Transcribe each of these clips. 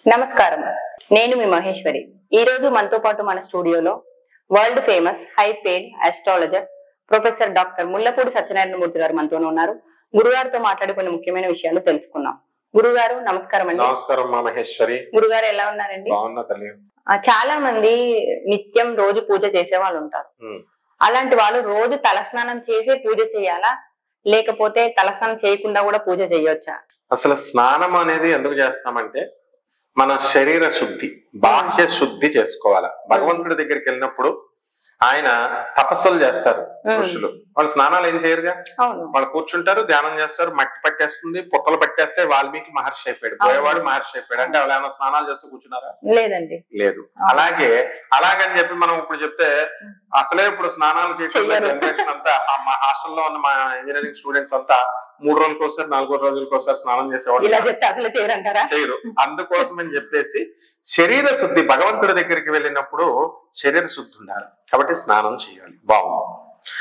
నమస్కారం నేను మీ మహేశ్వరి ఈ రోజు మనతో పాటు మన స్టూడియోలో world famous high paid astrologer professor doctor Mullapudi Satyanarayana Murthy గారు మనతోనే ఉన్నారు గురుగారితో మాట్లాడి కొన్ని ముఖ్యమైన విషయాలు తెలుసుకుందాం గురుగారు నమస్కారం అండి నమస్కారం మా మహేశ్వరి గురుగారు ఎలా ఉన్నారండి బాగున్నా తల్లి ఆ, చాలా మంది నిత్యం రోజు పూజ చేసే వాళ్ళు ఉంటారు ఉమ్. అలాంటి వాళ్ళు రోజు తలస్నానం చేసే పూజ చేయాలా లేకపోతే తలస్నానం చేయకుండా కూడా పూజ చేయొచ్చా అసలు స్నానం అనేది ఎందుకు చేస్తామంటే మన శరీర శుద్ధి బాహ్య శుద్ధి చేసుకోవాలి భగవంతుడి దగ్గరికి వెళ్ళినప్పుడు ఆయన తపస్సులు చేస్తారు ఉమ్. ఋషులు వాళ్ళు స్నానాలు ఏం చేయరుగా అవును వాళ్ళు కూర్చుంటారు ధ్యానం చేస్తారు మట్టి పట్టేస్తుంది పుట్టలు పట్టేస్తే వాల్మీకి మహర్షి అయిపోయాడు పోయేవాడు మహర్షి అయిపోయాడు అంటే వాళ్ళు ఏమైనా స్నానాలు చేస్తూ కూర్చున్నారా లేదండి లేదు అలాగే అలాగని చెప్పి మనం ఇప్పుడు చెప్తే అసలే ఇప్పుడు స్నానాలు చేయకుండా చెయ్యరు. జనరేషన్ అంతా ఆ మా హాస్టల్లో ఉన్న మా ఇంజనీరింగ్ స్టూడెంట్స్ అంతా మూడు రోజులకు ఒకసారి నాలుగో రోజులకు ఒకసారి స్నానం ఇలా చేసేవాళ్ళు చెప్తే అసలు చేయరంటారా చేయరు అందుకోసం అని చెప్పేసి శరీర శుద్ధి భగవంతుడి దగ్గరికి వెళ్ళినప్పుడు శరీర శుద్ధి ఉండాలి కాబట్టి స్నానం చేయాలి బాగుంది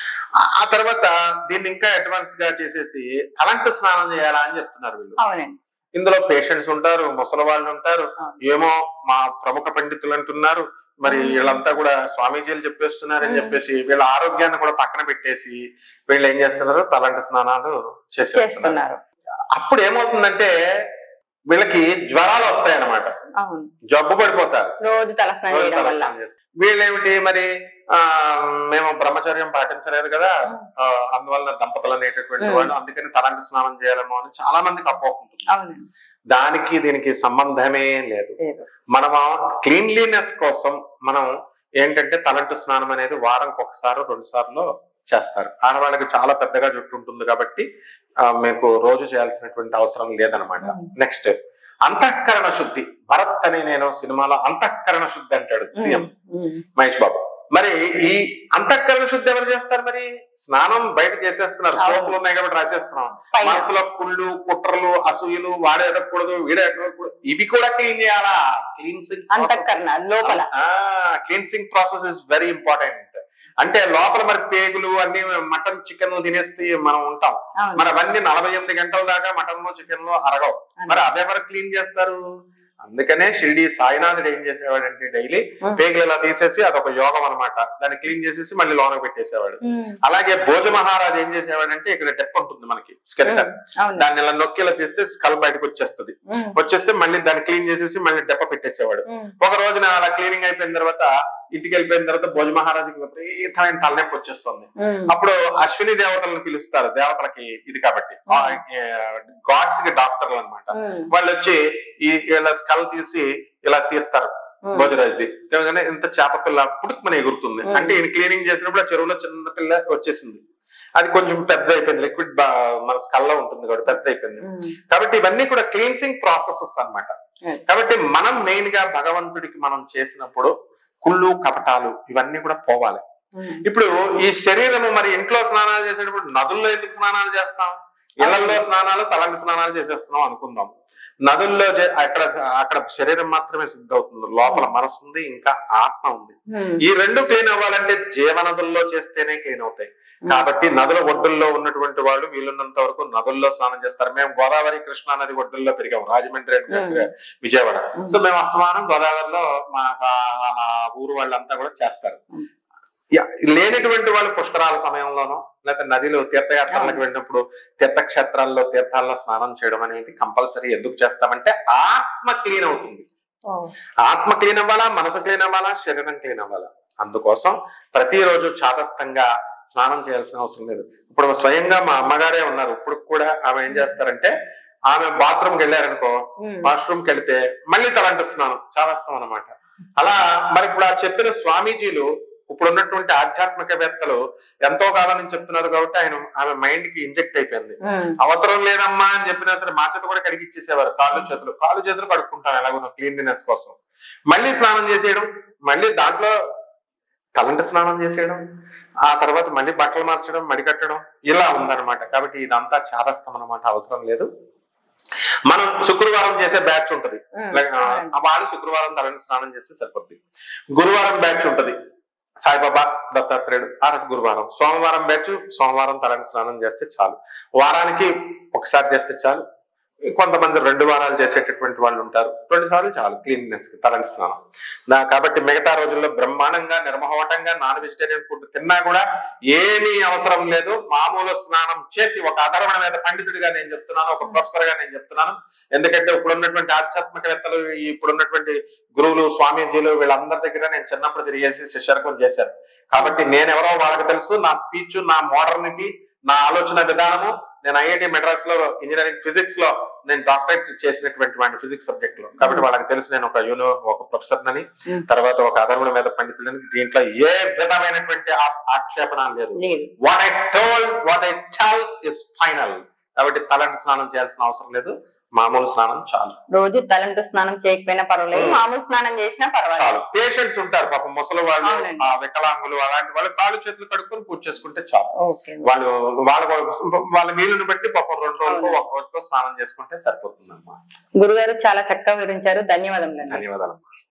ఆ- ఆ తర్వాత దీన్ని ఇంకా అడ్వాన్స్ గా చేసేసి అలాంటి స్నానం చేయాలా అని చెప్తున్నారు వీళ్ళు అవునండి ఇందులో పేషెంట్స్ ఉంటారు ముసలి వాళ్ళు ఉంటారు అవును. ఏమో మా ప్రముఖ పండితులు అంటున్నారు మరి మ్మ్. వీళ్ళంతా కూడా స్వామీజీలు చెప్పేస్తున్నారని మ్మ్. చెప్పేసి వీళ్ళ ఆరోగ్యాన్ని కూడా పక్కన పెట్టేసి వీళ్ళు ఏం చేస్తున్నారు తలంటి స్నానాలు చేసేస్తున్నారు చేస్తున్నారు అప్పుడు ఏమవుతుందంటే వీళ్ళకి జ్వరాలు వస్తాయి అన్నమాట అవును జబ్బు పడిపోతారు రోజు తలస్నానం చేయడం వల్ల తలస్నానం చేస్తారు. వీళ్ళేమిటి మరి ఆ మేము బ్రహ్మచర్యం పాటించలేదు కదా ఆ, అందువల్ల దంపతులు అనేటటువంటి మ్మ్. వాళ్ళు అందుకని తలంటి స్నానం చేయాలేమో అని చాలా మందికి అపోహ అవునండి దానికి దీనికి సంబంధమే లేదు లేదు మనం క్లీన్లీనెస్ కోసం మనం ఏంటంటే తలంటు స్నానం అనేది వారంకి ఒకసారి రెండు సార్లు చేస్తారు ఆడవాళ్ళకి చాలా పెద్దగా జుట్టు ఉంటుంది కాబట్టి ఆ, మీకు రోజు చేయాల్సినటువంటి అవసరం లేదనమాట మ్మ్. నెక్స్ట్ అంతఃకరణ శుద్ధి భరత్ అని నేను సినిమాలో అంతఃకరణ శుద్ధి అంటాడు సీఎం ఉమ్, మహేష్ బాబు మరి ఈ అంతఃకరణ శుద్ధి ఎవరు చేస్తారు మరి స్నానం బయట చేసేస్తున్నారు అవును. సోపులు ఉన్నాయి కాబట్టి రాసేస్తున్నాం పైన మనసులో కుళ్ళు కుట్రలు అసూయలు వాడు ఎడకూడదు వీడు ఎడకూడదు ఇవి కూడా క్లీన్ చేయాలా క్లీన్సింగ్ అంతఃకరణ లోపల cleansing process is very important అంటే లోపల మరి పేగులు అన్ని మటన్ చికెన్ తినేస్తే మనం ఉంటాం అవును మరి అవన్నీ నలభై ఎనిమిది గంటల దాకా మటన్ లో చికెన్ లో అరగవు మరి అదే మరి క్లీన్ చేస్తారు అందుకనే షిరిడి సాయినాథుడు ఏం చేసేవాడంటే డైలీ ఉమ్, పేగులు ఇలా తీసేసి అదొక యోగం అన్నమాట దాన్ని క్లీన్ చేసేసి మళ్ళీ లోన పెట్టేసేవాడు ఉమ్, అలాగే భోజ మహారాజ్ ఏం చేసేవాడంటే ఇక్కడ డెప్ ఉంటుంది మనకి స్కెల్టన్ అవును దాన్ని ఇలా నొక్కి ఇలా తీస్తే స్కల్ బయటకు వచ్చేస్తుంది ఉమ్, వచ్చేస్తే మళ్ళీ దాన్ని క్లీన్ చేసేసి మళ్ళీ డెప్ప పెట్టేసేవాడు ఉమ్, ఒక రోజున అలా క్లీనింగ్ అయిపోయిన తర్వాత ఇంటికి వెళ్ళిపోయిన తర్వాత భోజ మహారాజుకి విపరీతమైన తలనొప్పి వచ్చేస్తుంది ఉమ్, అప్పుడు అశ్విని దేవతలను పిలుస్తారు దేవతలకి ఇది కాబట్టి గాడ్స్ కి డాక్టర్లు అన్నమాట ఉమ్, వాళ్ళు వచ్చి ఈ ఇలా స్కల్ తీసి ఇలా తీస్తారు ఉమ్, భోజరాజుది తెలంగాణ ఇంత చేప పిల్ల పుట్టుకుని ఎగురుతుంది మ్మ్. అంటే ఈయన క్లీనింగ్ చేసినప్పుడు ఆ చెరువులో చిన్న పిల్ల వచ్చేసింది అది కొంచెం పెద్ద అయిపోయింది లిక్విడ్ మన స్కల్ లో ఉంటుంది కాబట్టి పెద్ద అయిపోయింది ఉమ్, కాబట్టి ఇవన్నీ కూడా క్లీన్సింగ్ ప్రాసెసెస్ అన్నమాట Mm. కాబట్టి మనం మెయిన్ గా భగవంతుడికి మనం చేసినప్పుడు కుళ్ళు కపటాలు ఇవన్నీ కూడా పోవాలి ఉమ్, ఇప్పుడు ఈ శరీరము మరి ఇంట్లో స్నానాలు చేసేటప్పుడు నదుల్లో ఎందుకు స్నానాలు చేస్తాం ఇళ్లలో స్నానాలు తలంటి స్నానాలు చేసేస్తున్నాం అనుకుందాం నదుల్లో చే- అక్కడ అక్కడ శరీరం మాత్రమే సిద్ధ అవుతుంది లోపల మనసు ఉంది ఇంకా ఆత్మ ఉంది ఉమ్, ఈ రెండు క్లీన్ అవ్వాలంటే జీవనదుల్లో చేస్తేనే క్లీన్ అవుతాయి కాబట్టి నదుల ఒడ్డుల్లో ఉన్నటువంటి వాళ్ళు వీలున్నంత వరకు నదుల్లో స్నానం చేస్తారు మేము గోదావరి కృష్ణా నది ఒడ్డుల్లో పెరిగాం Rajahmundry and um. Vijayawada um, so మేము అస్తమానం గోదావరిలో మా ఆ- ఆ ఊరు వాళ్ళంతా కూడా చేస్తారు ఉమ్. యా, లేనటువంటి వాళ్ళు పుష్కరాల సమయంలోనో లేకపోతే నదిలో తీర్థయాత్రలకు అవును. వెళ్ళినప్పుడు తీర్థక్షేత్రాల్లో తీర్థాల్లో స్నానం చేయడం అనేది కంపల్సరీ ఎందుకు చేస్తామంటే ఆత్మ క్లీన్ అవుతుంది ఓ, ఆత్మ క్లీన్ అవ్వాలా మనసు క్లీన్ అవ్వాలా శరీరం క్లీన్ అవ్వాలా అందుకోసం ప్రతిరోజు చాతస్థంగా స్నానం చేయాల్సిన అవసరం లేదు ఇప్పుడు స్వయంగా మా అమ్మగారే ఉన్నారు ఇప్పుడు కూడా ఆమె ఏం చేస్తారంటే ఆమె బాత్రూమ్కి వెళ్ళారనుకో ఉమ్, వాష్రూమ్ కి వెళ్తే మళ్ళీ తలంటు స్నానం చాలాస్తాం అనమాట అలా మరి ఇప్పుడు ఆ చెప్పిన స్వామీజీలు ఇప్పుడు ఉన్నటువంటి ఆధ్యాత్మికవేత్తలు ఎంతో కాలం నుంచి చెప్తున్నారు కాబట్టి ఆయన ఆమె మైండ్ కి ఇంజెక్ట్ అయిపోయింది ఉమ్, అవసరం లేదమ్మా అని చెప్పినా సరే మా చేత కూడా కడిగిచ్చేసేవారు కాళ్ళు చేతులు కాళ్ళు చేతులు కడుక్కుంటాను ఎలాగో క్లీన్లీనెస్ కోసం మళ్ళీ స్నానం చేసేయడం మళ్ళీ దాంట్లో తలంటి స్నానం చేసేయడం ఆ తర్వాత మళ్ళీ బట్టలు మార్చడం మడి కట్టడం ఇలా ఉందన్నమాట కాబట్టి ఇదంతా చాదస్తం అనమాట అవసరం లేదు మనం శుక్రవారం చేసే బ్యాచ్ ఉంటది ఉమ్, లైక్, ఆ, అవునండి. ఆ వాళ్ళు శుక్రవారం తలని స్నానం చేస్తే సరిపోద్ది గురువారం బ్యాచ్ ఉంటది సాయిబాబా దత్తాత్రేయుడు ఆ రోజు గురువారం సోమవారం బ్యాచ్ సోమవారం తలని స్నానం చేస్తే చాలు వారానికి ఒకసారి చేస్తే చాలు కొంతమంది రెండు వారాలు చేసేటటువంటి వాళ్ళు ఉంటారు రెండు సార్లు చాలు క్లీన్నెస్ కి తలంటి స్నానం నా కాబట్టి మిగతా రోజుల్లో బ్రహ్మాండంగా నిర్మహోటంగా నాన్ వెజిటేరియన్ ఫుడ్ తిన్నా కూడా ఏమీ అవసరం లేదు మామూలు స్నానం చేసి ఒక అధర్వణ మీద పండితుడిగా నేను చెప్తున్నాను ఒక ప్రొఫెసర్ గా నేను చెప్తున్నాను ఎందుకంటే ఇప్పుడు ఉన్నటువంటి ఆధ్యాత్మికవేత్తలు ఈ ఇప్పుడున్నటువంటి గురువులు స్వామీజీలు వీళ్ళందరి దగ్గర నేను చిన్నప్పుడు తిరిగేసి శిష్యర్కం చేశాను కాబట్టి నేనెవరో వాళ్ళకి తెలుసు నా స్పీచ్ నా మోడర్నిటీ నా ఆలోచన విధానము నేను ఐఐటి మెడ్రాస్ లో ఇంజనీరింగ్ ఫిజిక్స్ లో నేను డాక్టరేట్ చేసినటువంటి వాడిని ఫిజిక్స్ సబ్జెక్ట్ లో కాబట్టి వాళ్ళకి తెలుసు నేను ఒక యూనో ఒక ప్రొఫెసర్ అని Hmm. తర్వాత ఒక అధర్ముల మీద పండితులని దీంట్లో ఏ విధమైనటువంటి ఆ- ఆక్షేపణ లేదు లేదు what I told what I tell is final కాబట్టి తలంటి స్నానం చేయాల్సిన అవసరం లేదు మామూలు స్నానం చాలు రోజు తలంటు స్నానం చేయకపోయినా పర్వాలేదు ఉమ్. మామూలు స్నానం చేసినా పర్వాలేదు చాలు పేషెంట్స్ ఉంటారు పాపం ముసలి వాళ్ళు అవునండి. ఆ వికలాంగులు అలాంటి వాళ్ళు కాళ్ళు చేతులు కడుక్కొని పూజ చేసుకుంటే చాలు ఓకే వాళ్ళు వాళ్ళ వాళ్ళ వీలుని బట్టి పాపం రెండు రోజులకు అవును. ఒక రోజుకో స్నానం చేసుకుంటే సరిపోతుంది అమ్మా గురుగారు చాలా చక్కగా వివరించారు ధన్యవాదములు ధన్యవాదాలు